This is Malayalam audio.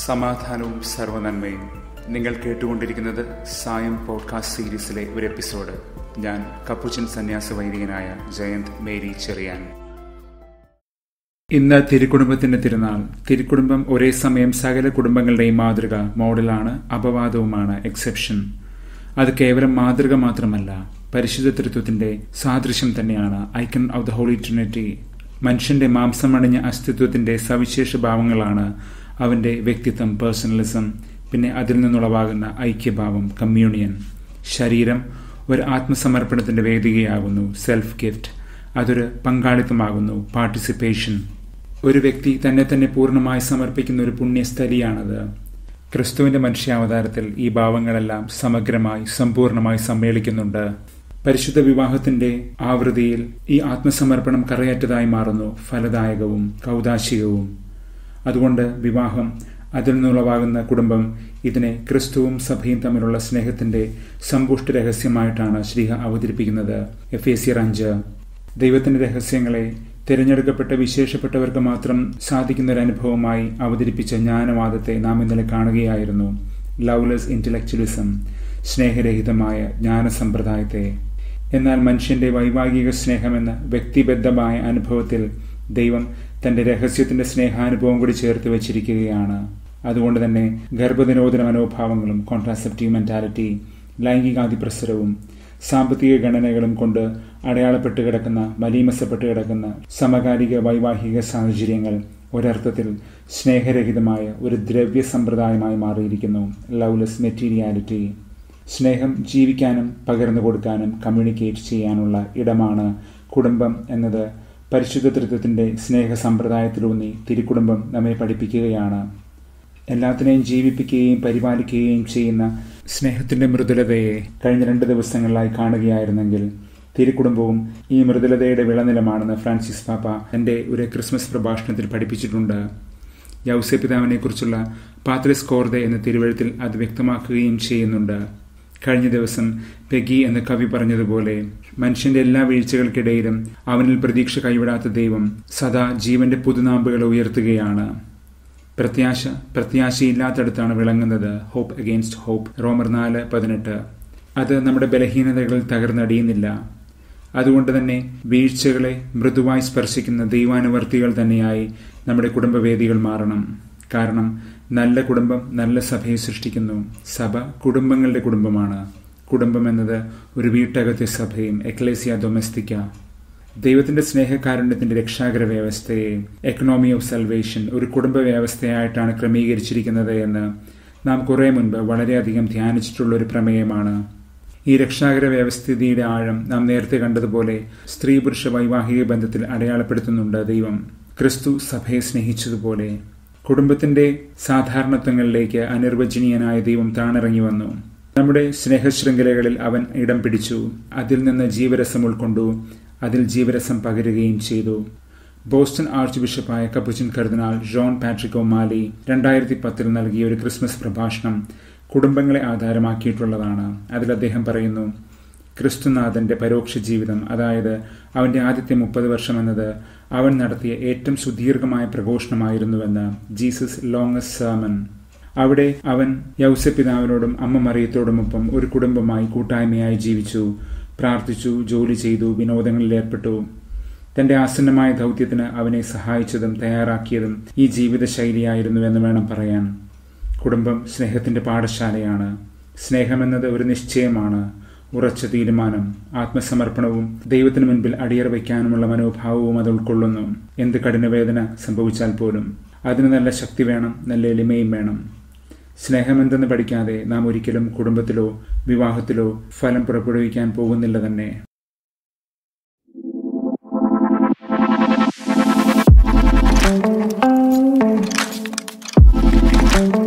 സമാധാനവും സർവനന്മയും നിങ്ങൾ കേട്ടുകൊണ്ടിരിക്കുന്നത് സായം പോഡ്കാസ്റ്റ് സീരീസിലെ ഒരു എപ്പിസോഡ് ഞാൻ കപ്പുച്ചൻ സന്യാസ വൈദികനായ ജയന്ത് മേരി ചെറിയാൻ ഇന്ന് തിരുക്കുടുംബത്തിന്റെ തിരുനാൾ തിരുക്കുടുംബം ഒരേ സമയം സകല കുടുംബങ്ങളുടെയും മാതൃക മോഡലാണ് അപവാദവുമാണ് എക്സെപ്ഷൻ അത് കേവലം മാതൃക മാത്രമല്ല പരിശുദ്ധ തൃത്വത്തിന്റെ സാദൃശ്യം തന്നെയാണ് icon of the holy trinity മനുഷ്യന്റെ മാംസമണിഞ്ഞ അസ്തിത്വത്തിന്റെ സവിശേഷ ഭാവങ്ങളാണ് അവന്റെ വ്യക്തിത്വം പേഴ്സണലിസം പിന്നെ അതിൽ നിന്നുളവാകുന്ന ഐക്യഭാവം കമ്മ്യൂണിയൻ ശരീരം ഒരു ആത്മസമർപ്പണത്തിന്റെ വേദികയാകുന്നു സെൽഫ് ഗിഫ്റ്റ് അതൊരു പങ്കാളിത്തമാകുന്നു പാർട്ടിസിപ്പേഷൻ ഒരു വ്യക്തി തന്നെ തന്നെ പൂർണ്ണമായി സമർപ്പിക്കുന്ന ഒരു പുണ്യസ്ഥലിയാണത് ക്രിസ്തുവിന്റെ മനുഷ്യാവതാരത്തിൽ ഈ ഭാവങ്ങളെല്ലാം സമഗ്രമായി സമ്പൂർണമായി സമ്മേളിക്കുന്നുണ്ട് പരിശുദ്ധ വിവാഹത്തിന്റെ ആവൃത്തിയിൽ ഈ ആത്മസമർപ്പണം കറയറ്റതായി മാറുന്നു ഫലദായകവും കൗതാശികവും അതുകൊണ്ട് വിവാഹം അതിൽ നിന്നുളവാകുന്ന കുടുംബം ഇതിനെ ക്രിസ്തുവും സഭയും തമ്മിലുള്ള സ്നേഹത്തിന്റെ സമ്പുഷ്ട രഹസ്യമായിട്ടാണ് ശ്രീഹ അവതരിപ്പിക്കുന്നത് എഫ് എ സിയർ അഞ്ച് ദൈവത്തിന്റെ രഹസ്യങ്ങളെ തിരഞ്ഞെടുക്കപ്പെട്ട വിശേഷപ്പെട്ടവർക്ക് മാത്രം സാധിക്കുന്ന ഒരു അനുഭവമായി അവതരിപ്പിച്ച ജ്ഞാനവാദത്തെ നാം ഇന്നലെ കാണുകയായിരുന്നു ലവ്ലെസ് ഇന്റലക്ച്വലിസം സ്നേഹരഹിതമായ ജ്ഞാനസമ്പ്രദായത്തെ എന്നാൽ മനുഷ്യന്റെ വൈവാഹിക സ്നേഹമെന്ന വ്യക്തിബദ്ധമായ അനുഭവത്തിൽ ദൈവം തന്റെ രഹസ്യത്തിന്റെ സ്നേഹാനുഭവം കൂടി ചേർത്ത് വച്ചിരിക്കുകയാണ് അതുകൊണ്ട് തന്നെ ഗർഭനിരോധന മനോഭാവങ്ങളും കോൺട്രാസെപ്റ്റീവ് മെന്റാലിറ്റി ലൈംഗികാതിപ്രസരവും സാമ്പത്തിക ഗണനകളും കൊണ്ട് അടയാളപ്പെട്ട് കിടക്കുന്ന മലീമസപ്പെട്ട് കിടക്കുന്ന സമകാലിക വൈവാഹിക സാഹചര്യങ്ങൾ ഒരർത്ഥത്തിൽ സ്നേഹരഹിതമായ ഒരു ദ്രവ്യ സമ്പ്രദായമായി മാറിയിരിക്കുന്നു ലവ്ലെസ് മെറ്റീരിയാലിറ്റി സ്നേഹം ജീവിക്കാനും പകർന്നു കൊടുക്കാനും കമ്മ്യൂണിക്കേറ്റ് ചെയ്യാനുള്ള ഇടമാണ് കുടുംബം എന്നത് പരിശുദ്ധ തൃത്വത്തിന്റെ സ്നേഹ സമ്പ്രദായത്തിലൂന്നി തിരുക്കുടുംബം നമ്മെ പഠിപ്പിക്കുകയാണ് എല്ലാത്തിനെയും ജീവിപ്പിക്കുകയും പരിപാലിക്കുകയും ചെയ്യുന്ന സ്നേഹത്തിന്റെ മൃദുലതയെ കഴിഞ്ഞ രണ്ട് ദിവസങ്ങളിലായി കാണുകയായിരുന്നെങ്കിൽ തിരുക്കുടുംബവും ഈ മൃദുലതയുടെ വിളനിലമാണെന്ന് ഫ്രാൻസിസ് പാപ്പ എന്റെ ഒരു ക്രിസ്മസ് പ്രഭാഷണത്തിൽ പഠിപ്പിച്ചിട്ടുണ്ട് യൗസെ പിതാവിനെ കുറിച്ചുള്ള പാത്രിസ് കോർദെ എന്ന തിരുവഴുത്തിൽ അത് വ്യക്തമാക്കുകയും ചെയ്യുന്നുണ്ട് കഴിഞ്ഞ ദിവസം പെഗി എന്ന കവി പറഞ്ഞതുപോലെ മനുഷ്യന്റെ എല്ലാ വീഴ്ചകൾക്കിടയിലും അവനിൽ പ്രതീക്ഷ കൈവിടാത്ത ദൈവം സദാ ജീവന്റെ പുതുനാമ്പുകൾ ഉയർത്തുകയാണ് പ്രത്യാശ പ്രത്യാശയില്ലാത്തടത്താണ് വിളങ്ങുന്നത് ഹോപ്പ് അഗെയിൻസ്റ്റ് ഹോപ്പ് റോമർ നാല് പതിനെട്ട് അത് നമ്മുടെ ബലഹീനതകളിൽ തകർന്നടിയുന്നില്ല അതുകൊണ്ട് തന്നെ വീഴ്ചകളെ മൃദുവായി സ്പർശിക്കുന്ന ദൈവാനുവർത്തികൾ തന്നെയായി നമ്മുടെ കുടുംബവേദികൾ മാറണം കാരണം നല്ല കുടുംബം നല്ല സഭയെ സൃഷ്ടിക്കുന്നു സഭ കുടുംബങ്ങളുടെ കുടുംബമാണ് കുടുംബം എന്നത് ഒരു വീട്ടകത്തെ സഭയും എക്ലേസിയ ഡൊമസ്റ്റിക്ക ദൈവത്തിന്റെ സ്നേഹകാരുണ്യത്തിന്റെ രക്ഷാകര വ്യവസ്ഥയെ എക്കണോമി ഓഫ് സൽവേഷൻ ഒരു കുടുംബ വ്യവസ്ഥയായിട്ടാണ് ക്രമീകരിച്ചിരിക്കുന്നത് എന്ന് നാം കുറെ മുൻപ് വളരെയധികം ധ്യാനിച്ചിട്ടുള്ള ഒരു പ്രമേയമാണ് ഈ രക്ഷാകര വ്യവസ്ഥിതിയുടെ ആഴം നാം നേരത്തെ കണ്ടതുപോലെ സ്ത്രീ പുരുഷ വൈവാഹിക ബന്ധത്തിൽ അടയാളപ്പെടുത്തുന്നുണ്ട് ദൈവം ക്രിസ്തു സഭയെ സ്നേഹിച്ചതുപോലെ കുടുംബത്തിന്റെ സാധാരണത്വങ്ങളിലേക്ക് അനിർവചനീയനായ ദൈവം താണിറങ്ങി വന്നു നമ്മുടെ സ്നേഹശൃംഖലകളിൽ അവൻ ഇടം പിടിച്ചു അതിൽ നിന്ന് ജീവരസം ഉൾക്കൊണ്ടു അതിൽ ജീവരസം പകരുകയും ചെയ്തു ബോസ്റ്റൺ ആർച്ച് ബിഷപ്പായ കപ്പുച്ചിൻ കർദിനാൾ ജോൺ പാട്രിക് ഒമാലി രണ്ടായിരത്തി പത്തിൽ നൽകിയ ഒരു ക്രിസ്മസ് പ്രഭാഷണം കുടുംബങ്ങളെ ആധാരമാക്കിയിട്ടുള്ളതാണ് അതിൽ അദ്ദേഹം പറയുന്നു ക്രിസ്തുനാഥന്റെ പരോക്ഷ ജീവിതം അതായത് അവന്റെ ആദ്യത്തെ മുപ്പത് വർഷം എന്നത് അവൻ നടത്തിയ ഏറ്റവും സുദീർഘമായ പ്രഘോഷണമായിരുന്നുവെന്ന് ജീസസ് ലോങ്ങസ്റ്റ് സർമൻ അവിടെ അവൻ യൗസപിതാവിനോടും അമ്മ മറിയത്തോടുമൊപ്പം ഒരു കുടുംബമായി കൂട്ടായ്മയായി ജീവിച്ചു പ്രാർത്ഥിച്ചു ജോലി ചെയ്തു വിനോദങ്ങളിൽ ഏർപ്പെട്ടു തന്റെ ആസന്നമായ ദൗത്യത്തിന് അവനെ സഹായിച്ചതും തയ്യാറാക്കിയതും ഈ ജീവിതശൈലിയായിരുന്നുവെന്ന് വേണം പറയാൻ കുടുംബം സ്നേഹത്തിന്റെ പാഠശാലയാണ് സ്നേഹമെന്നത് ഒരു നിശ്ചയമാണ് ഉറച്ച തീരുമാനം ആത്മസമർപ്പണവും ദൈവത്തിനു മുൻപിൽ അടിയറ വയ്ക്കാനുമുള്ള മനോഭാവവും അത് ഉൾക്കൊള്ളുന്നു എന്ത് കഠിനവേദന സംഭവിച്ചാൽ പോലും അതിന് നല്ല ശക്തി വേണം നല്ല എളിമയും വേണം സ്നേഹമെന്തെന്ന് പഠിക്കാതെ നാം ഒരിക്കലും കുടുംബത്തിലോ വിവാഹത്തിലോ ഫലം പുറപ്പെടുവിക്കാൻ പോകുന്നില്ല തന്നെ thank you